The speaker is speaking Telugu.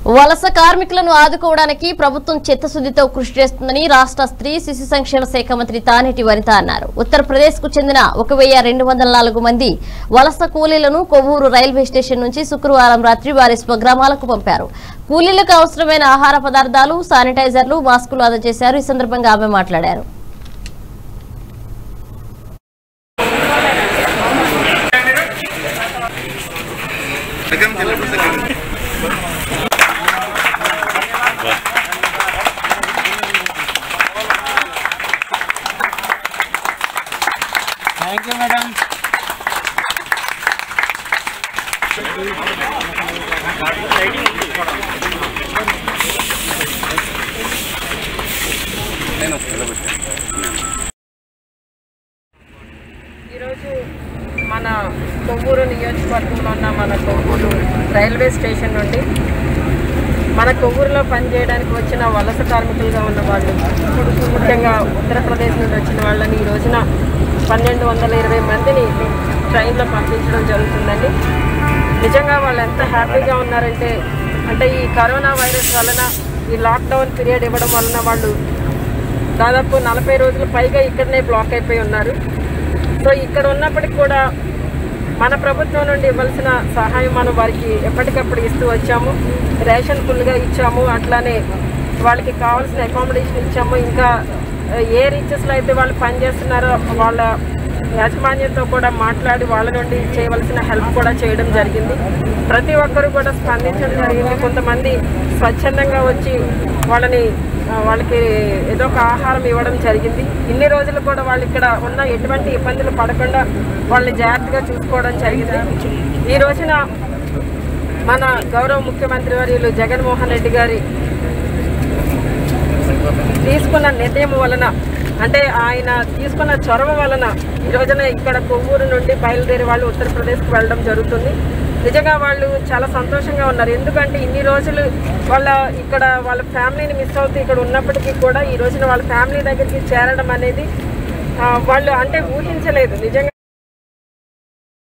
వలస కార్మికులను ఆదుకోవడానికి ప్రభుత్వం చిత్తశుద్ధితో కృషి చేస్తుందని రాష్ట్ర స్త్రీ శిశు సంక్షేమ శాఖ మంత్రి తానేటి వనిత అన్నారు ఉత్తరప్రదేశ్ కు చెందిన ఒక వెయ్యి రెండు వందల నాలుగు మంది వలస కూలీలను కొవ్వూరు రైల్వే స్టేషన్ నుంచి శుక్రవారం రాత్రి వారి స్వగ్రామాలకు పంపారు కూలీలకు అవసరమైన ఆహార పదార్థాలు శానిటైజర్లు మాస్కులు అందజేశారు ఈ సందర్భంగా ఆమె మాట్లాడారు దగ్గర నుంచి వెళ్ళినప్పుడు దగ్గర నుంచి. థ్యాంక్ యూ మేడం ఈరోజు మన కొవ్వూరు నియోజకవర్గంలో ఉన్న మన కొవ్వూరు రైల్వే స్టేషన్ నుండి మన కొవ్వూరులో పనిచేయడానికి వచ్చిన వలస కార్మికులుగా ఉన్న వాళ్ళు ముఖ్యంగా ఉత్తరప్రదేశ్ నుండి వచ్చిన వాళ్ళని ఈ రోజున పన్నెండు వందల ఇరవై మందిని ట్రైన్లో పంపించడం జరుగుతుందండి నిజంగా వాళ్ళు ఎంత హ్యాపీగా ఉన్నారంటే అంటే ఈ కరోనా వైరస్ వలన ఈ లాక్డౌన్ పీరియడ్ ఇవ్వడం వలన వాళ్ళు దాదాపు నలభై రోజుల పైగా ఇక్కడనే బ్లాక్ అయిపోయి ఉన్నారు సో ఇక్కడ ఉన్నప్పటికి కూడా మన ప్రభుత్వం నుండి ఇవ్వాల్సిన సహాయం మనం వారికి ఎప్పటికప్పుడు ఇస్తూ వచ్చాము రేషన్ ఫుల్గా ఇచ్చాము అట్లానే వాళ్ళకి కావాల్సిన అకామిడేషన్ ఇచ్చాము ఇంకా ఏ రీచెస్లో అయితే వాళ్ళు పనిచేస్తున్నారో వాళ్ళ యాజమాన్యంతో కూడా మాట్లాడి వాళ్ళ నుండి చేయవలసిన హెల్ప్ కూడా చేయడం జరిగింది ప్రతి ఒక్కరు కూడా స్పందించడం జరిగింది కొంతమంది స్వచ్ఛందంగా వచ్చి వాళ్ళని ఆ, వాళ్ళకి ఏదో ఒక ఆహారం ఇవ్వడం జరిగింది ఇన్ని రోజులు కూడా వాళ్ళు ఇక్కడ ఉన్న ఎటువంటి ఇబ్బందులు పడకుండా వాళ్ళని జాగ్రత్తగా చూసుకోవడం జరిగింది ఈ రోజున మన గౌరవ ముఖ్యమంత్రి వర్యులు జగన్మోహన్ రెడ్డి గారి తీసుకున్న నిర్ణయం వలన అంటే ఆయన తీసుకున్న చొరవ వలన ఈ రోజున ఇక్కడ కొవ్వూరు నుండి బయలుదేరి వాళ్ళు ఉత్తరప్రదేశ్కి వెళ్ళడం జరుగుతుంది నిజంగా వాళ్ళు చాలా సంతోషంగా ఉన్నారు ఎందుకంటే ఇన్ని రోజులు వాళ్ళ ఇక్కడ వాళ్ళ ఫ్యామిలీని మిస్ అవుతూ ఇక్కడ ఉన్నప్పటికీ కూడా ఈ రోజున వాళ్ళ ఫ్యామిలీ దగ్గరికి చేరడం అనేది ఆ, వాళ్ళు అంటే ఊహించలేదు నిజంగా